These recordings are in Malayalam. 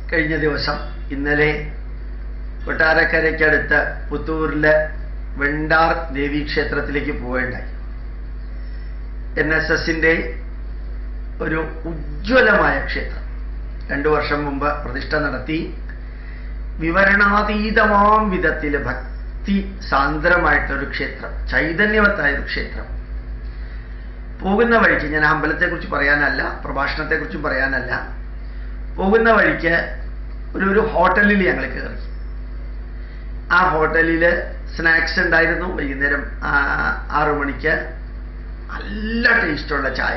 കഴിഞ്ഞ ദിവസം ഇന്നലെ കൊട്ടാരക്കരയ്ക്കടുത്ത് പുത്തൂരിലെ വെണ്ടാർ ദേവീക്ഷേത്രത്തിലേക്ക് പോവുകയുണ്ടായി എൻ എസ് എസിന്റെ ഒരു ഉജ്ജ്വലമായ ക്ഷേത്രം രണ്ടു വർഷം മുമ്പ് പ്രതിഷ്ഠ നടത്തി വിവരണാതീതമാം വിധത്തിൽ ഭക്തി സാന്ദ്രമായിട്ടൊരു ക്ഷേത്രം ചൈതന്യവത്തായ ഒരു ക്ഷേത്രം പോകുന്ന വഴിക്ക് ഞാൻ അമ്പലത്തെക്കുറിച്ച് പറയാനല്ല പ്രഭാഷണത്തെക്കുറിച്ച് പറയാനല്ല പോകുന്ന വഴിക്ക് ഒരു ഒരു ഹോട്ടലിൽ ഞങ്ങൾ കയറി ആ ഹോട്ടലിൽ സ്നാക്സ് ഉണ്ടായിരുന്നു വൈകുന്നേരം ആ, ആറു മണിക്ക് നല്ല ടേസ്റ്റുള്ള ചായ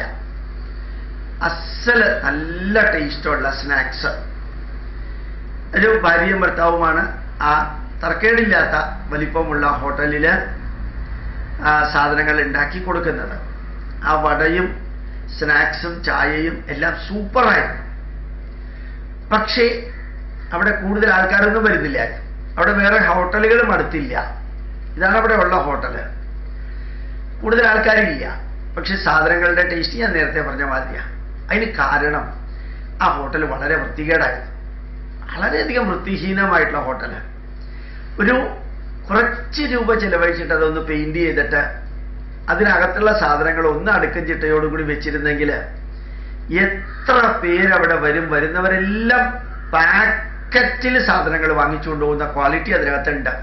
അസല് നല്ല ടേസ്റ്റുള്ള സ്നാക്സ് ഒരു ഭാര്യയും ഭർത്താവുമാണ് ആ തർക്കേടില്ലാത്ത വലിപ്പമുള്ള ഹോട്ടലിൽ സാധനങ്ങൾ ഉണ്ടാക്കി കൊടുക്കുന്നത് ആ വടയും സ്നാക്സും ചായയും എല്ലാം സൂപ്പറായിരുന്നു പക്ഷേ അവിടെ കൂടുതൽ ആൾക്കാരൊന്നും വരുന്നില്ല അവിടെ വേറെ ഹോട്ടലുകളും അടുത്തില്ല ഇതാണ് അവിടെ ഉള്ള ഹോട്ടല് കൂടുതൽ ആൾക്കാരില്ല പക്ഷെ സാധനങ്ങളുടെ ടേസ്റ്റ് ഞാൻ നേരത്തെ പറഞ്ഞ മാതിരിയാ അതിന് കാരണം ആ ഹോട്ടൽ വളരെ വൃത്തികേടായിരുന്നു വളരെയധികം വൃത്തിഹീനമായിട്ടുള്ള ഹോട്ടല് ഒരു കുറച്ച് രൂപ ചെലവഴിച്ചിട്ട് അതൊന്ന് പെയിന്റ് ചെയ്തിട്ട് അതിനകത്തുള്ള സാധനങ്ങൾ ഒന്ന് അടുക്കും ചിട്ടയോടുകൂടി വെച്ചിരുന്നെങ്കിൽ എത്ര പേരവിടെ വരും വരുന്നവരെല്ലാം പാക്കറ്റിൽ സാധനങ്ങൾ വാങ്ങിച്ചുകൊണ്ട് പോകുന്ന ക്വാളിറ്റി അതിനകത്തുണ്ട്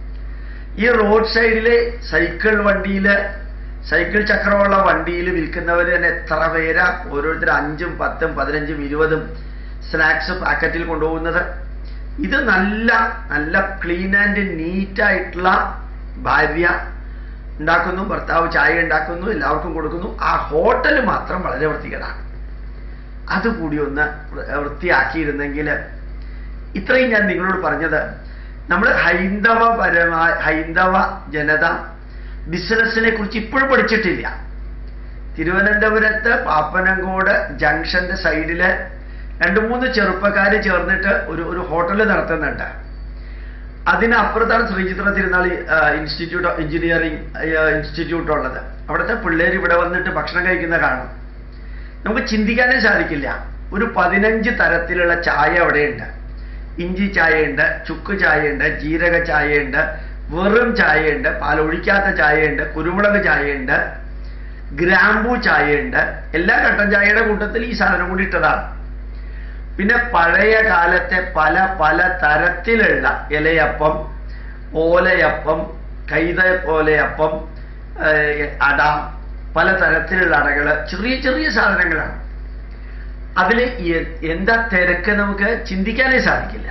ഈ റോഡ് സൈഡിലെ സൈക്കിൾ വണ്ടിയിൽ സൈക്കിൾ ചക്രമുള്ള വണ്ടിയിൽ വിൽക്കുന്നവർ തന്നെ എത്ര പേരാ ഓരോരുത്തർ അഞ്ചും പത്തും പതിനഞ്ചും ഇരുപതും സ്നാക്സ് പാക്കറ്റിൽ കൊണ്ടുപോകുന്നത് ഇത് നല്ല നല്ല ക്ലീൻ ആൻഡ് നീറ്റ് ആയിട്ടുള്ള ഭാര്യ ഉണ്ടാക്കുന്നു ഭർത്താവ് ചായ ഉണ്ടാക്കുന്നു എല്ലാവർക്കും കൊടുക്കുന്നു ആ ഹോട്ടൽ മാത്രം വളരെ വൃത്തികേടാണ് അതുകൂടി ഒന്ന് വൃ- വൃത്തിയാക്കിയിരുന്നെങ്കിൽ ഇത്രയും ഞാൻ നിങ്ങളോട് പറഞ്ഞത് നമ്മൾ ഹൈന്ദവപരമായ ഹൈന്ദവ ജനത ബിസിനസ്സിനെ കുറിച്ച് ഇപ്പോഴും പഠിച്ചിട്ടില്ല തിരുവനന്തപുരത്ത് പാപ്പനങ്കോട് ജംഗ്ഷന്റെ സൈഡില് രണ്ട് മൂന്ന് ചെറുപ്പക്കാർ ചേർന്നിട്ട് ഒരു ഒരു ഹോട്ടൽ നടത്തുന്നുണ്ട് അതിനപ്പുറത്താണ് ശ്രീചിത്ര തിരുനാൾ ഇൻസ്റ്റിറ്റ്യൂട്ട് ഓഫ് എഞ്ചിനീയറിംഗ് ഇൻസ്റ്റിറ്റ്യൂട്ട് ഉള്ളത് അവിടുത്തെ പിള്ളേർ ഇവിടെ വന്നിട്ട് ഭക്ഷണം കഴിക്കുന്ന കാണും നമുക്ക് ചിന്തിക്കാനേ സാധിക്കില്ല ഒരു പതിനഞ്ച് തരത്തിലുള്ള ചായ അവിടെയുണ്ട് ഇഞ്ചി ചായയുണ്ട് ചുക്ക് ചായയുണ്ട് ജീരക ചായയുണ്ട് വെറും ചായയുണ്ട് പാലൊഴിക്കാത്ത ചായയുണ്ട് കുരുമുളക് ചായയുണ്ട് ഗ്രാമ്പൂ ചായയുണ്ട് എല്ലാ കട്ടൻ ചായയുടെ കൂട്ടത്തിൽ ഈ സാധനം കൂടി ഇട്ടതാണ് പിന്നെ പഴയ കാലത്തെ പല പല തരത്തിലുള്ള ഇലയപ്പം ഓലയപ്പം കൈത പോലെയപ്പം ഏഹ്, അട പല തരത്തിലുള്ള അടകള് ചെറിയ ചെറിയ സാധനങ്ങളാണ് അതിൽ എന്താ തിരക്ക് നമുക്ക് ചിന്തിക്കാനേ സാധിക്കില്ല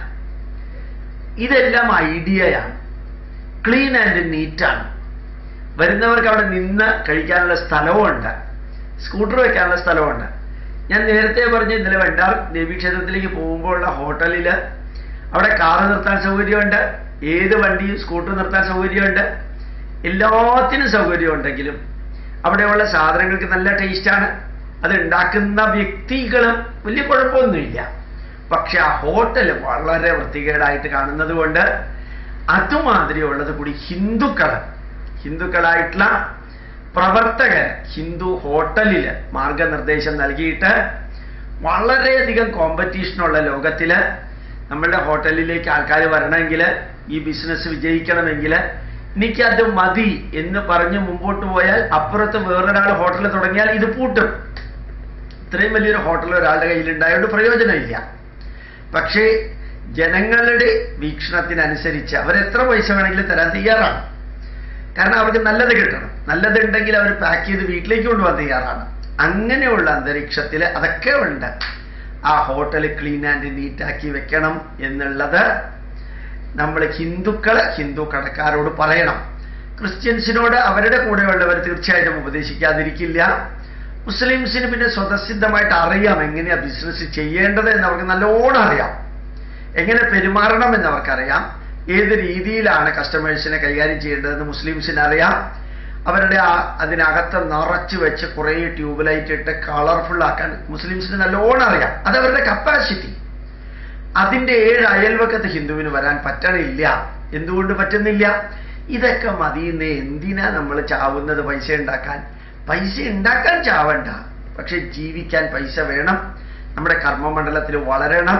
ഇതെല്ലാം ഐഡിയയാണ് ക്ലീൻ ആൻഡ് നീറ്റാണ് വരുന്നവർക്ക് അവിടെ നിന്ന് കഴിക്കാനുള്ള സ്ഥലവുമുണ്ട് സ്കൂട്ടർ വെക്കാനുള്ള സ്ഥലമുണ്ട് ഞാൻ നേരത്തെ പറഞ്ഞ ഇന്നലെ വെണ്ടാർ ദേവീക്ഷേത്രത്തിലേക്ക് പോകുമ്പോഴുള്ള ഹോട്ടലിൽ അവിടെ കാറ് നിർത്താൻ സൗകര്യമുണ്ട് ഏത് വണ്ടിയും സ്കൂട്ടർ നിർത്താൻ സൗകര്യമുണ്ട് എല്ലാത്തിനും സൗകര്യമുണ്ടെങ്കിലും അവിടെയുള്ള സാധനങ്ങൾക്ക് നല്ല ടേസ്റ്റാണ് അത് ഉണ്ടാക്കുന്ന വ്യക്തികളും വലിയ കുഴപ്പമൊന്നുമില്ല പക്ഷെ ആ ഹോട്ടൽ വളരെ വൃത്തികേടായിട്ട് കാണുന്നത് കൊണ്ട് അതുമാതിരിയുള്ളത് കൂടി ഹിന്ദുക്കൾ ഹിന്ദുക്കളായിട്ടുള്ള പ്രവർത്തകർ ഹിന്ദു ഹോട്ടലിൽ മാർഗനിർദ്ദേശം നൽകിയിട്ട് വളരെയധികം കോമ്പറ്റീഷനുള്ള ലോകത്തില് നമ്മളുടെ ഹോട്ടലിലേക്ക് ആൾക്കാർ വരണമെങ്കിൽ ഈ ബിസിനസ് വിജയിക്കണമെങ്കിൽ എനിക്കത് മതി എന്ന് പറഞ്ഞ് മുമ്പോട്ട് പോയാൽ അപ്പുറത്ത് വേറൊരാൾ ഹോട്ടൽ തുടങ്ങിയാൽ ഇത് പൂട്ടും ഇത്രയും വലിയൊരു ഹോട്ടൽ ഒരാളുടെ കയ്യിലുണ്ടായതുകൊണ്ട് പ്രയോജനമില്ല പക്ഷേ ജനങ്ങളുടെ വീക്ഷണത്തിനനുസരിച്ച് അവരെത്ര പൈസ വേണമെങ്കിലും തരാൻ തയ്യാറാണ് കാരണം അവർക്ക് നല്ലത് കിട്ടണം നല്ലതുണ്ടെങ്കിൽ അവർ പാക്ക് ചെയ്ത് വീട്ടിലേക്ക് കൊണ്ടുപോകാൻ തയ്യാറാണ് അങ്ങനെയുള്ള അന്തരീക്ഷത്തിൽ അതൊക്കെ ഉണ്ട് ആ ഹോട്ടൽ ക്ലീൻ ആൻഡ് നീറ്റാക്കി വെക്കണം എന്നുള്ളത് നമ്മൾ ഹിന്ദുക്കള് ഹിന്ദു കടക്കാരോട് പറയണം ക്രിസ്ത്യൻസിനോട് അവരുടെ കൂടെയുള്ളവർ തീർച്ചയായിട്ടും ഉപദേശിക്കാതിരിക്കില്ല മുസ്ലിംസിന് പിന്നെ സ്വതസിദ്ധമായിട്ട് അറിയാം എങ്ങനെയാ ബിസിനസ് ചെയ്യേണ്ടത് എന്ന് അവർക്ക് നല്ലോണം അറിയാം എങ്ങനെ പെരുമാറണം എന്ന് അവർക്കറിയാം ഏത് രീതിയിലാണ് കസ്റ്റമേഴ്സിനെ കൈകാര്യം ചെയ്യേണ്ടതെന്ന് മുസ്ലിംസിന് അറിയാം അവരുടെ ആ അതിനകത്ത് നിറച്ച് വെച്ച് കുറേ ട്യൂബ് ലൈറ്റ് ഇട്ട് കളർഫുൾ ആക്കാൻ മുസ്ലിംസിന് നല്ലോണം അറിയാം അത് അവരുടെ കപ്പാസിറ്റി അതിന്റെ ഏഴ് അയൽവക്കത്ത് ഹിന്ദുവിന് വരാൻ പറ്റണില്ല എന്തുകൊണ്ട് പറ്റുന്നില്ല ഇതൊക്കെ മതിയെന്ന് എന്തിനാ നമ്മൾ ചാവുന്നത് പൈസ ഉണ്ടാക്കാൻ പൈസ ഉണ്ടാക്കാൻ ചാവണ്ട പക്ഷെ ജീവിക്കാൻ പൈസ വേണം നമ്മുടെ കർമ്മമണ്ഡലത്തിൽ വളരണം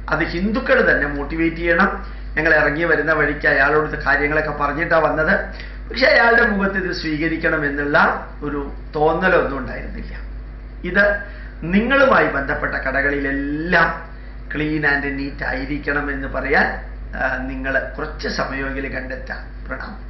അത് ഹിന്ദുക്കൾ തന്നെ മോട്ടിവേറ്റ് ചെയ്യണം ഞങ്ങൾ ഇറങ്ങി വരുന്ന വഴിക്ക് അയാളോട് കാര്യങ്ങളൊക്കെ പറഞ്ഞിട്ടാണ് വന്നത് പക്ഷെ അയാളുടെ മുഖത്ത് ഇത് സ്വീകരിക്കണം എന്നുള്ള ഒരു തോന്നലൊന്നും ഉണ്ടായിരുന്നില്ല ഇത് നിങ്ങളുമായി ബന്ധപ്പെട്ട കടകളിലെല്ലാം ക്ലീൻ ആൻഡ് നീറ്റ് ആയിരിക്കണം എന്ന് പറയാൻ നിങ്ങൾ കുറച്ച് സമയമെങ്കിലും കണ്ടെത്താം പ്രണാമം